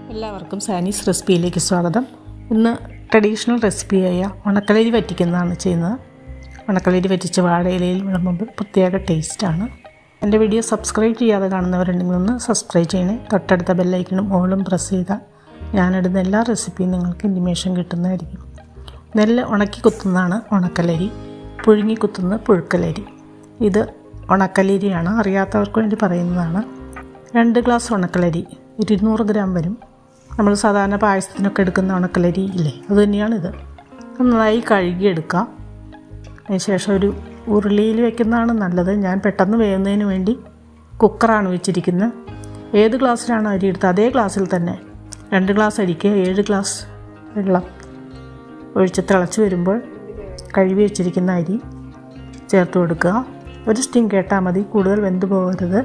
എല്ലാവർക്കും സാനീസ് റെസിപ്പിയിലേക്ക് സ്വാഗതം ഇന്ന് ട്രഡീഷണൽ റെസിപ്പിയായ ഉണക്കലരി വറ്റിക്കുന്നതാണ് ചെയ്യുന്നത് ഉണക്കലരി വറ്റിച്ച് വാഴയിലയിൽ വിളമ്പുമ്പോൾ പ്രത്യേക ടേസ്റ്റാണ് എൻ്റെ വീഡിയോ സബ്സ്ക്രൈബ് ചെയ്യാതെ കാണുന്നവരുണ്ടെങ്കിൽ ഒന്ന് സബ്സ്ക്രൈബ് ചെയ്യണേ തൊട്ടടുത്ത ബെല്ലൈക്കണും ഓളും പ്രസ് ചെയ്താൽ ഞാനിടുന്ന എല്ലാ റെസിപ്പിയും നിങ്ങൾക്ക് ഇൻറ്റിമേഷൻ കിട്ടുന്നതായിരിക്കും നെല്ല് ഉണക്കി കുത്തുന്നതാണ് ഉണക്കലരി പുഴുങ്ങി കുത്തുന്നത് പുഴുക്കലരി ഇത് ഉണക്കലരിയാണ് അറിയാത്തവർക്ക് വേണ്ടി പറയുന്നതാണ് രണ്ട് ഗ്ലാസ് ഉണക്കലരി ഇരുന്നൂറ് ഗ്രാം വരും നമ്മൾ സാധാരണ പായസത്തിനൊക്കെ എടുക്കുന്ന ഉണക്കലരി ഇല്ലേ അത് തന്നെയാണിത് നന്നായി കഴുകിയെടുക്കാം അതിനുശേഷം ഒരു ഉരുളിയിൽ വെക്കുന്നതാണ് നല്ലത് ഞാൻ പെട്ടെന്ന് വേവുന്നതിന് വേണ്ടി കുക്കറാണ് വെച്ചിരിക്കുന്നത് ഏത് ഗ്ലാസ്സിലാണോ അരി എടുത്തത് അതേ ഗ്ലാസ്സിൽ തന്നെ രണ്ട് ഗ്ലാസ് അരിക്ക് ഏഴ് ഗ്ലാസ് വെള്ളം ഒഴിച്ച് തിളച്ച് വരുമ്പോൾ കഴുകി വെച്ചിരിക്കുന്ന അരി ചേർത്ത് കൊടുക്കുക ഒരു സ്റ്റീം കേട്ടാൽ മതി കൂടുതൽ വെന്ത് പോകരുത്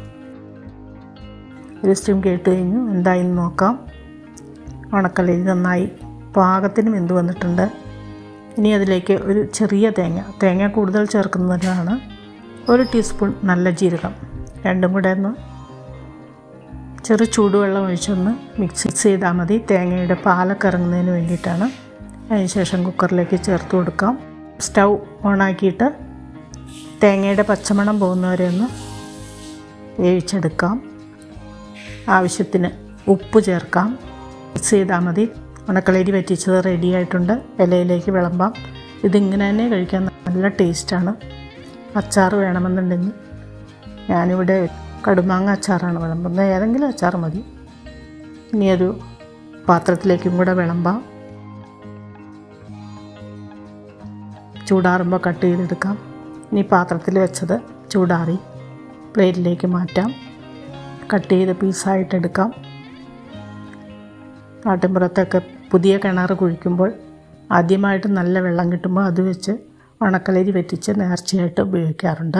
ഒരു സ്റ്റീം കേട്ട് കഴിഞ്ഞു എന്തായെന്ന് നോക്കാം ഉണക്കലരി നന്നായി പാകത്തിന് വെന്ത് വന്നിട്ടുണ്ട് ഇനി അതിലേക്ക് ഒരു ചെറിയ തേങ്ങ തേങ്ങ കൂടുതൽ ചേർക്കുന്നതാണ് ഒരു ടീസ്പൂൺ നല്ല ജീരകം രണ്ടും കൂടെ ഒന്ന് ചെറു ചൂടുവെള്ളം ഒഴിച്ചൊന്ന് മിക്സ് ചെയ്താൽ മതി തേങ്ങയുടെ പാലൊക്കെ ഇറങ്ങുന്നതിന് വേണ്ടിയിട്ടാണ് അതിനുശേഷം കുക്കറിലേക്ക് ചേർത്ത് കൊടുക്കാം സ്റ്റൗ ഓണാക്കിയിട്ട് തേങ്ങയുടെ പച്ചമണം പോകുന്നവരെ ഒന്ന് വേവിച്ചെടുക്കാം ആവശ്യത്തിന് ഉപ്പ് ചേർക്കാം മിക്സ് ചെയ്താൽ മതി ഉണക്കളരി വറ്റിച്ചത് റെഡി ആയിട്ടുണ്ട് ഇലയിലേക്ക് വിളമ്പാം ഇതിങ്ങനെ തന്നെ കഴിക്കാൻ നല്ല ടേസ്റ്റാണ് അച്ചാർ വേണമെന്നുണ്ടെങ്കിൽ ഞാനിവിടെ കടുമാങ്ങ അച്ചാറാണ് വിളമ്പുന്നത് ഏതെങ്കിലും അച്ചാർ മതി ഇനി ഒരു പാത്രത്തിലേക്കും കൂടെ വിളമ്പാം ചൂടാറുമ്പോൾ കട്ട് ചെയ്തെടുക്കാം ഇനി പാത്രത്തിൽ വെച്ചത് ചൂടാറി പ്ലേറ്റിലേക്ക് മാറ്റാം കട്ട് ചെയ്ത് പീസായിട്ടെടുക്കാം നാട്ടിൻപുറത്തൊക്കെ പുതിയ കിണർ കുഴിക്കുമ്പോൾ ആദ്യമായിട്ട് നല്ല വെള്ളം കിട്ടുമ്പോൾ അത് വെച്ച് ഉണക്കലരി വറ്റിച്ച് നേർച്ചയായിട്ട് ഉപയോഗിക്കാറുണ്ട്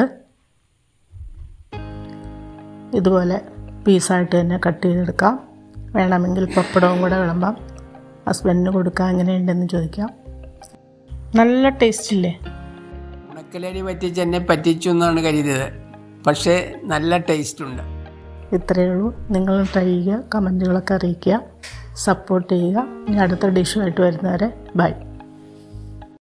ഇതുപോലെ പീസായിട്ട് തന്നെ കട്ട് ചെയ്തെടുക്കാം വേണമെങ്കിൽ പപ്പടവും കൂടെ വിളമ്പാം ഹസ്ബൻഡിന് കൊടുക്കാൻ എങ്ങനെയുണ്ടെന്ന് ചോദിക്കാം നല്ല ടേസ്റ്റ് ഇല്ലേ ഉണക്കലരി പറ്റിച്ച് എന്നെ പറ്റിച്ചു എന്നാണ് കരുതിയത് പക്ഷേ നല്ല ടേസ്റ്റ് ഉണ്ട് ഇത്രയേ ഉള്ളൂ നിങ്ങൾ ട്രൈ ചെയ്യുക കമൻറ്റുകളൊക്കെ അറിയിക്കുക സപ്പോർട്ട് ചെയ്യുക ഇനി അടുത്ത ഡിഷുമായിട്ട് വരുന്നവരെ ബൈ